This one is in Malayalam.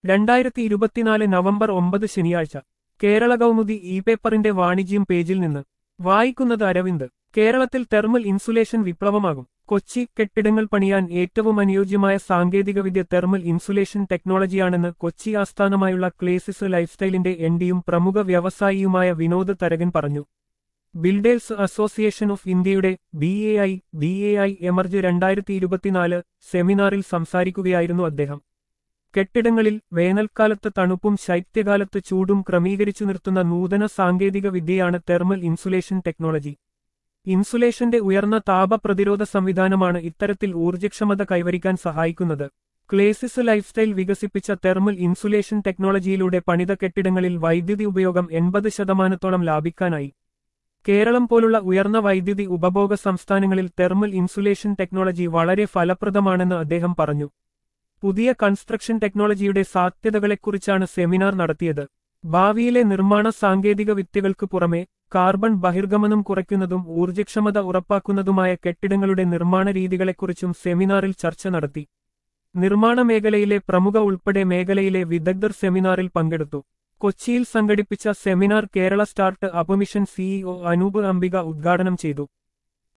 രണ്ടായിരത്തി ഇരുപത്തിനാല് നവംബർ ഒമ്പത് ശനിയാഴ്ച കേരള കൗമുദി ഇ പേപ്പറിന്റെ വാണിജ്യം പേജിൽ നിന്ന് വായിക്കുന്നത് അരവിന്ദ് കേരളത്തിൽ തെർമൽ ഇൻസുലേഷൻ വിപ്ലവമാകും കൊച്ചി കെട്ടിടങ്ങൾ പണിയാൻ ഏറ്റവും അനുയോജ്യമായ സാങ്കേതികവിദ്യ തെർമൽ ഇൻസുലേഷൻ ടെക്നോളജിയാണെന്ന് കൊച്ചി ആസ്ഥാനമായുള്ള ക്ലേസിസ് ലൈഫ്സ്റ്റൈലിന്റെ എൻഡിയും പ്രമുഖ വ്യവസായിയുമായ വിനോദ് തരകൻ പറഞ്ഞു ബിൽഡേഴ്സ് അസോസിയേഷൻ ഓഫ് ഇന്ത്യയുടെ B A I B A I emerge രണ്ടായിരത്തി ഇരുപത്തിനാല് സെമിനാറിൽ സംസാരിക്കുകയായിരുന്നു അദ്ദേഹം കെട്ടിടങ്ങളിൽ വേനൽക്കാലത്ത് തണുപ്പും ശൈത്യകാലത്ത് ചൂടും ക്രമീകരിച്ചു നിർത്തുന്ന നൂതന സാങ്കേതിക വിദ്യയാണ് തെർമൽ ഇൻസുലേഷൻ ടെക്നോളജി ഇൻസുലേഷന്റെ ഉയർന്ന താപപ്രതിരോധ സംവിധാനമാണ് ഇത്തരത്തിൽ ഊർജ്ജക്ഷമത കൈവരിക്കാൻ സഹായിക്കുന്നത് ക്ലേസിസ് ലൈഫ്സ്റ്റൈൽ വികസിപ്പിച്ച തെർമൽ ഇൻസുലേഷൻ ടെക്നോളജിയിലൂടെ പണിത കെട്ടിടങ്ങളിൽ വൈദ്യുതി ഉപയോഗം എൺപത് ശതമാനത്തോളം ലാഭിക്കാനായി കേരളം പോലുള്ള ഉയർന്ന വൈദ്യുതി ഉപഭോഗ സംസ്ഥാനങ്ങളിൽ തെർമൽ ഇൻസുലേഷൻ ടെക്നോളജി വളരെ ഫലപ്രദമാണെന്ന് അദ്ദേഹം പറഞ്ഞു പുതിയ കൺസ്ട്രക്ഷൻ ടെക്നോളജിയുടെ സാധ്യതകളെക്കുറിച്ചാണ് സെമിനാർ നടത്തിയത് ഭാവിയിലെ നിർമ്മാണ സാങ്കേതിക വിദ്യകൾക്ക് പുറമെ കാർബൺ ബഹിർഗമനം കുറയ്ക്കുന്നതും ഊർജ്ജക്ഷമത ഉറപ്പാക്കുന്നതുമായ കെട്ടിടങ്ങളുടെ നിർമ്മാണ രീതികളെക്കുറിച്ചും സെമിനാറിൽ ചർച്ച നടത്തി നിർമ്മാണ മേഖലയിലെ പ്രമുഖ ഉൾപ്പെടെ മേഖലയിലെ വിദഗ്ധർ സെമിനാറിൽ പങ്കെടുത്തു കൊച്ചിയിൽ സംഘടിപ്പിച്ച seminar Kerala startup mission CEO Anoop Ambika ഉദ്ഘാടനം ചെയ്തു